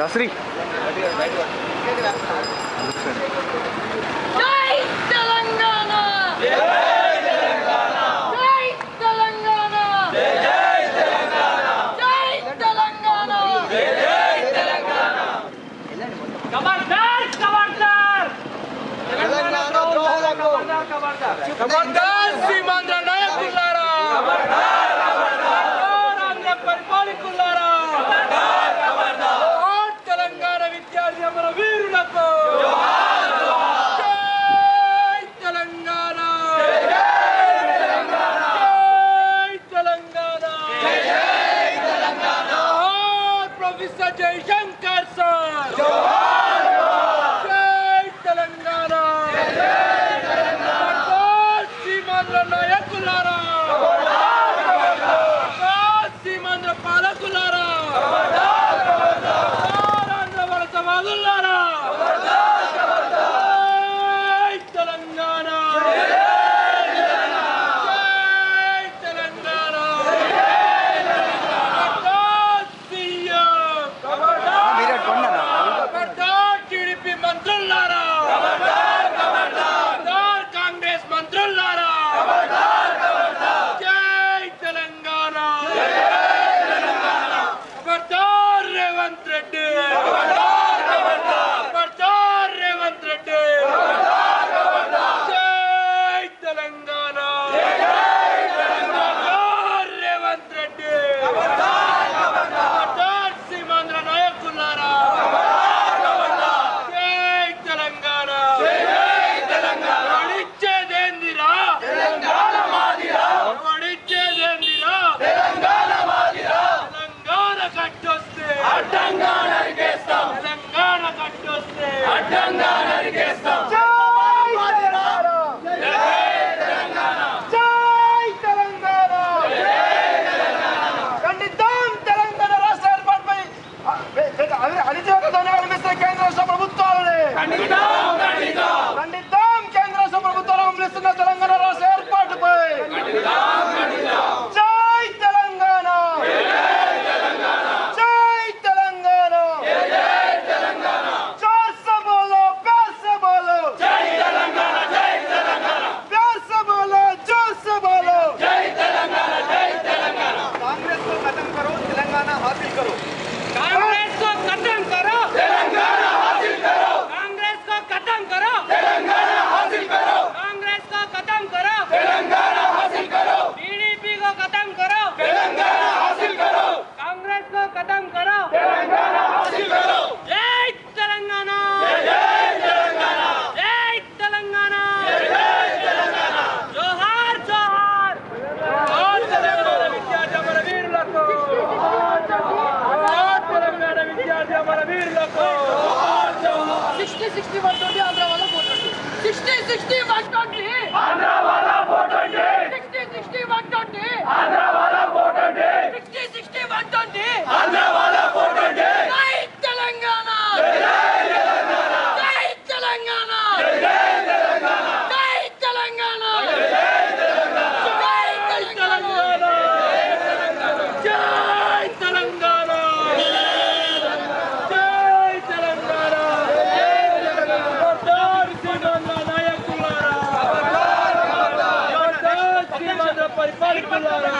శ్రీ జై తెలంగాణ జై తెలంగాణ జై తెలంగాణ ఖబర్దార్ ఖబర్దార్ ఖబర్దార్ సీమాంధ్ర నాయకులారా ఖబర్దార్ ఆంధ్ర పరిపాలకులారా జోహార్ తెలంగాణ విద్యార్థి అమర వీరులకు జై తెలంగాణ జై తెలంగాణ జోహార్ ప్రొఫెసర్ జయశంకర్ సార్ జై తెలంగాణ ఖబర్దార్ సీమాంధ్ర నాయకులారా ఖబర్దార్ సీమాంధ్ర పాలకులారా ఖబర్దార్ ఆంధ్ర వలసవాదులారా జై తెలంగాణ జై తెలంగాణ ఖబర్దార్ సీఎం ఖబర్దార్ టీడీపీ మంత్రులారా ఖబర్దార్ కాంగ్రెస్ మంత్రులారా జై తెలంగాణ ఖబర్దార్ రేవంత్ రెడ్డి ఖబర్దార్ రేవంత్ రెడ్డి జై తెలంగాణ ఖబర్దార్ రేవంత్ రెడ్డి ఖబర్దార్ సీమాంధ్ర నాయకులారా జై తెలంగాణ వడిచ్చేదేందిరా వడిచ్చేదేందిరా తెలంగాణ కట్టొస్తే తెలంగాణ కట్టొస్తే ఖండిద్దాం తెలంగాణ రాష్ట్ర ఏర్పాటుపై అణిచివేతతోనే కనిపిస్తున్న కేంద్ర రాష్ట్ర ప్రభుత్వాలని ఖండిద్దాం కేంద్ర రాష్ట్ర ప్రభుత్వాలు పంపిస్తున్న తెలంగాణ రాష్ట్ర ఏర్పాటుపై జై తెలంగాణ జై తెలంగాణ जोर से बोलो प्यार से बोलो प्यार से बोलो जोर से बोलो कांग्रेस को खत्म करो तेलंगाना हासिल करो कांग्रेस को खत्म करो तेलंगाना हासिल करो कांग्रेस को खत्म करो तेलंगाना हासिल करो कांग्रेस को खत्म करो तेलंगाना हासिल करो टीडीपी को खत्म करो तेलंगाना हासिल करो कांग्रेस को खत्म करो तेलंगाना हासिल करो जय तेलंगाना जय तेलंगाना जय तेलंगाना जय तेलंगाना जोहार जोहार जोहार तेलंगाना విద్యార్థి అమర వీరులకు జోహార్ తెలంగాణ విద్యార్థి అమర వీరులకు sixty sixty one twenty Andhra వాళ్ళ four twenty sixty sixty one twenty sixty sixty one twenty sixty sixty one twenty జై తెలంగాణ జై తెలంగాణ జై తెలంగాణ జై తెలంగాణ జై తెలంగాణ జై తెలంగాణ ఖబర్దార్ సీమాంధ్ర నాయకులారా ఖబర్దార్ సీమాంధ్ర పరిపాలకులారా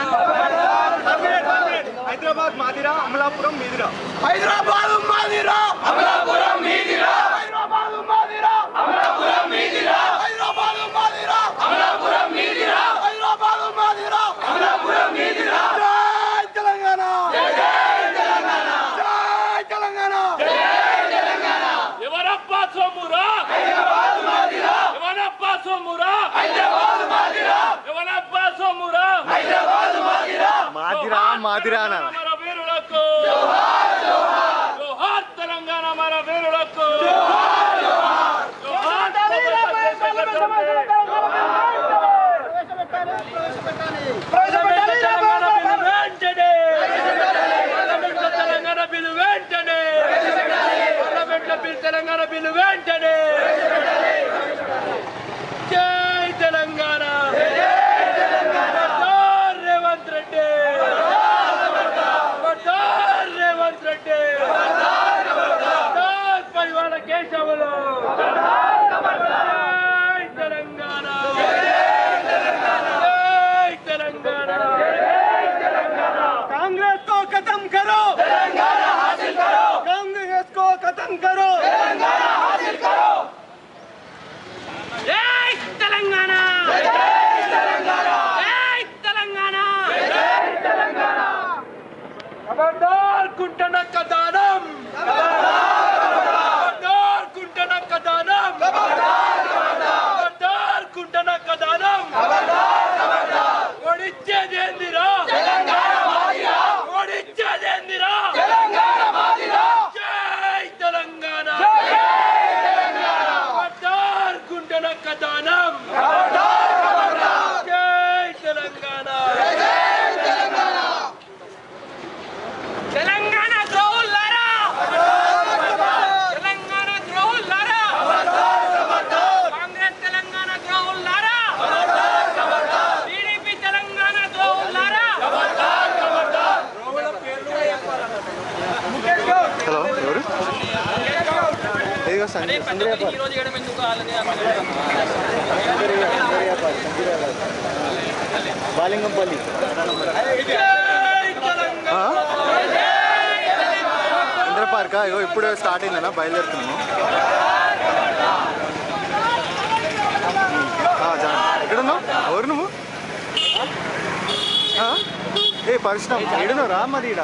హైదరాబాద్ మాదిరా అమలాపురం మీదిరా హైదరాబాద్ మాదిరా అమలాపురం మీదిరా హైదరాబాద్ మాదిరా అమలాపురం మీదిరా హైదరాబాద్ మాదిరా అమలాపురం మీదిరా హైదరాబాద్ మాదిరా అమలాపురం మీదిరా జై తెలంగాణ జై తెలంగాణ జై తెలంగాణ జై తెలంగాణ ఎవరప్ప సోమురా హైదరాబాద్ మాదిరా ఎవరప్ప సోమురా హైదరాబాద్ మాదిరా ఎవరప్ప సోమురా హైదరాబాద్ మాదిరా మాదిరా మాదిరా అన్న మన వీరులకు జోహార్ జోహార్ జోహార్ తెలంగాణ మన వీరులకు జోహార్ జోహార్ జోహార్ తెలంగాణ బిల్లు వెంటనే పార్లమెంట్లో తెలంగాణ బిల్లు వెంటనే పార్లమెంట్లో బిల్ తెలంగాణ బిల్లు వెంటనే జై తెలంగాణ జై తెలంగాణ రేవంత్ రెడ్డి సంజయ్ సంజయ్ ఈ రోజు చేయడం ఎందుకు వాళ్ళని బాలింగంపల్లి ఇంద్ర పార్క్ ఇగో ఇప్పుడే స్టార్ట్ అయిందన్న బయలుదేరుతున్నాము ఆ, జాన్ ఎక్కడున్నావు ఎవరు నువ్వు ఆ? ఏ పరిశ్రమ ఏడున్నావు రా మరి ఈడ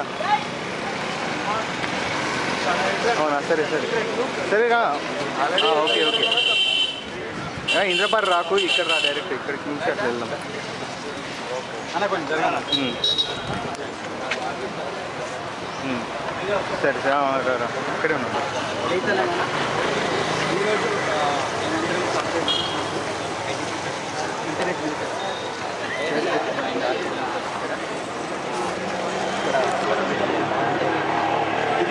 అవునా సరే సరే సరేరా ఆ, ఓకే ఓకే ఆ, ఇంద్రపార్క్ రాకు ఇక్కడ రా డైరెక్ట్ ఇక్కడికి నుంచి అట్లా వెళ్దాం అన్న కొంచెం జరగాల సరే సరే ఆ, రా, రా. ఇక్కడే ఉన్నాం ఈరోజు మేమందరం సపరేట్ ఇంటర్నెట్ యూజర్ ఇది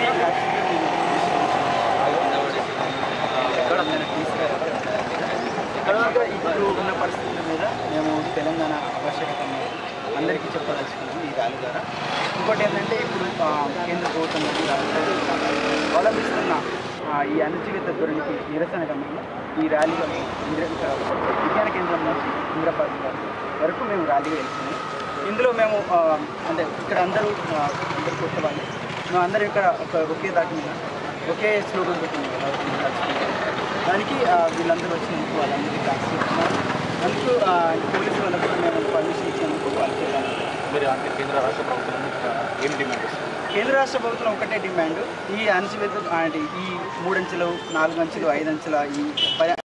తర్వాత ఇప్పుడు ఉన్న పరిస్థితుల మీద మేము తెలంగాణ ఆవశ్యకత మీద అందరికీ చెప్పదలుచుకున్నాము ఈ ర్యాలీ ద్వారా ఇంకోటి ఏంటంటే ఇప్పుడు ఆ, కేంద్ర ప్రభుత్వం మరియు రాష్ట్ర ప్రభుత్వం అవలంబిస్తున్న ఆ, ఈ అణచివేత ధోరణికి నిరసనగా మేము ఈ ర్యాలీలో మేము ఇంద్ర ఇక్కడ విజ్ఞాన కేంద్రం నుంచి ఇంద్రపార్క్ వరకు మేము ర్యాలీగా వెళ్తున్నాము ఇందులో మేము ఆ, అంటే ఇక్కడ అందరూ ఆ, అందరూ కొత్త వాళ్ళు మేము అందరం ఇక్కడ ఒక ఒకే దాటి మీద ఒకే స్లోగన్ పెట్టింది కదా దానికి ఆ, వీళ్ళందరూ వచ్చినందుకు వాళ్ళందరికీ థ్యాంక్స్ చెప్తున్నారు అందుకు ఆ, పోలీసు వాళ్ళకు కూడా మేము పర్మిషన్ ఇచ్చినందుకు వాళ్ళకి మీరు అంటే కేంద్ర రాష్ట్ర ప్రభుత్వం ఏం డిమాండ్ చేస్తారు కేంద్ర రాష్ట్ర ప్రభుత్వం ఒకటే డిమాండ్ ఈ అణచివేత అంటే ఈ మూడంచెలు నాలుగు అంచెలు ఐదు అంచెల ఈ పరి